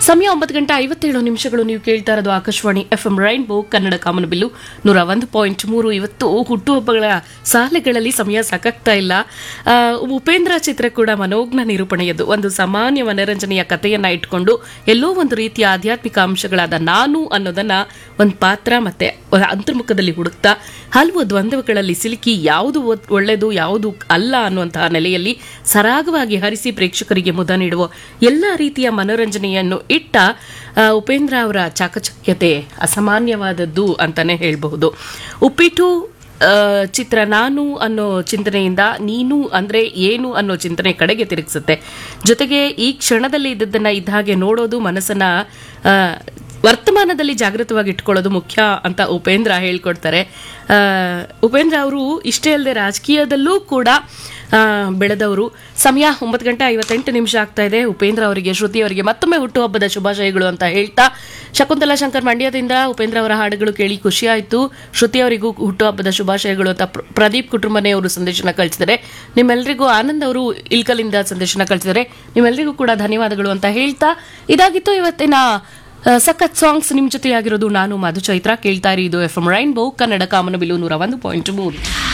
ಸಮಯ ಒಂಬತ್ತು ಗಂಟೆ ಐವತ್ತೇಳು ನಿಮಿಷಗಳು ನೀವು ಕೇಳ್ತಾ ಇರೋದು Akashvani F M rainbow Kannada ಕಾಮನಬಿಲ್ಲು ನೂರ ಒಂದು ಪಾಯಿಂಟ್ ಮೂರು ಇವತ್ತು ಹುಟ್ಟುಹಬ್ಬಗಳ ಸಾಲೆಗಳಲ್ಲಿ ಸಮಯ ಸಾಕಾಗ್ತಾ ಇಲ್ಲ ಆ, ಉಪೇಂದ್ರ ಚಿತ್ರ ಕೂಡ ಮನೋಜ್ಞ ನಿರೂಪಣೆಯದು ಒಂದು ಸಾಮಾನ್ಯ ಮನರಂಜನೆಯ ಕಥೆಯನ್ನ ಇಟ್ಕೊಂಡು ಎಲ್ಲೋ ಒಂದು ರೀತಿಯ ಆಧ್ಯಾತ್ಮಿಕ ಅಂಶಗಳಾದ ನಾನು ಅನ್ನೋದನ್ನ ಒಂದು ಪಾತ್ರ ಮತ್ತೆ ಅಂತರ್ಮುಖದಲ್ಲಿ ಹುಡುಕ್ತಾ ಹಲವು ದ್ವಂದ್ವಗಳಲ್ಲಿ ಸಿಲುಕಿ ಯಾವುದು ಒ- ಒಳ್ಳೆಯದು ಯಾವುದು ಅಲ್ಲ ಅನ್ನುವಂತಹ ನೆಲೆಯಲ್ಲಿ ಸರಾಗವಾಗಿ ಹರಿಸಿ ಪ್ರೇಕ್ಷಕರಿಗೆ ಮುದ ನೀಡುವ ಎಲ್ಲ ರೀತಿಯ ಮನೋರಂಜನೆಯನ್ನು ಇಟ್ಟ ಆ, ಉಪೇಂದ್ರ ಅವರ ಚಾಕಚಕ್ಯತೆ ಅಸಾಮಾನ್ಯವಾದದ್ದು ಅಂತಾನೆ ಹೇಳಬಹುದು ಉಪ್ಪಿಟ್ಟು ಆ, ಚಿತ್ರ ನಾನು ಅನ್ನೋ ಚಿಂತನೆಯಿಂದ ನೀನು ಅಂದ್ರೆ ಏನು ಅನ್ನೋ ಚಿಂತನೆ ಕಡೆಗೆ ತಿರುಗಿಸುತ್ತೆ ಜೊತೆಗೆ ಈ ಕ್ಷಣದಲ್ಲಿ ಇದ್ದದ್ದನ್ನ ಇದ್ದ ಹಾಗೆ ನೋಡೋದು ಮನಸ್ಸನ್ನ ಆ, ವರ್ತಮಾನದಲ್ಲಿ ಜಾಗೃತವಾಗಿ ಇಟ್ಕೊಳ್ಳೋದು ಮುಖ್ಯ ಅಂತ ಉಪೇಂದ್ರ ಹೇಳ್ಕೊಡ್ತಾರೆ ಆ, ಉಪೇಂದ್ರ ಅವರು ಇಷ್ಟೇ ಅಲ್ಲದೆ ರಾಜಕೀಯದಲ್ಲೂ ಕೂಡ ಆ, ಬೆಳೆದವರು ಸಮಯ ಒಂಬತ್ತು ಗಂಟೆ ಐವತ್ತೆಂಟು ನಿಮಿಷ ಆಗ್ತಾ ಇದೆ ಉಪೇಂದ್ರ ಅವರಿಗೆ ಶ್ರುತಿ ಅವರಿಗೆ ಮತ್ತೊಮ್ಮೆ ಹುಟ್ಟುಹಬ್ಬದ ಶುಭಾಶಯಗಳು ಅಂತ ಹೇಳ್ತಾ ಶಕುಂತಲಾ ಶಂಕರ್ ಮಂಡ್ಯದಿಂದ ಉಪೇಂದ್ರ ಅವರ ಹಾಡುಗಳು ಕೇಳಿ ಖುಷಿ ಆಯಿತು ಶ್ರುತಿ ಅವರಿಗೂ ಹುಟ್ಟುಹಬ್ಬದ ಶುಭಾಶಯಗಳು ಅಂತ ಪ್ರ- ಪ್ರದೀಪ್ ಕುಟುಂಬನೇ ಅವರು ಸಂದೇಶನ ಕಳಿಸಿದ್ದಾರೆ ನಿಮ್ಮೆಲ್ಲರಿಗೂ ಆನಂದ್ ಅವರು ಇಲ್ಕಲಿಂದ ಸಂದೇಶನ ಕಳಿಸಿದ್ದಾರೆ ನಿಮ್ಮೆಲ್ಲರಿಗೂ ಕೂಡ ಧನ್ಯವಾದಗಳು ಅಂತ ಹೇಳ್ತಾ ಇದಾಗಿತ್ತು ಇವತ್ತಿನ ಆ, ಸಖತ್ ಸಾಂಗ್ಸ್ ನಿಮ್ ಜೊತೆ ಆಗಿರೋದು ನಾನು ಮಧು ಚೈತ್ರ ಕೇಳ್ತಾ ಇರಿ ಇದು ಎಫ್ ಎಂ ರೈನ್ಬೋ ಕನ್ನಡ ಕಾಮನಬಿಲು ನೂರ ಒಂದು ಪಾಯಿಂಟ್ ಮೂರು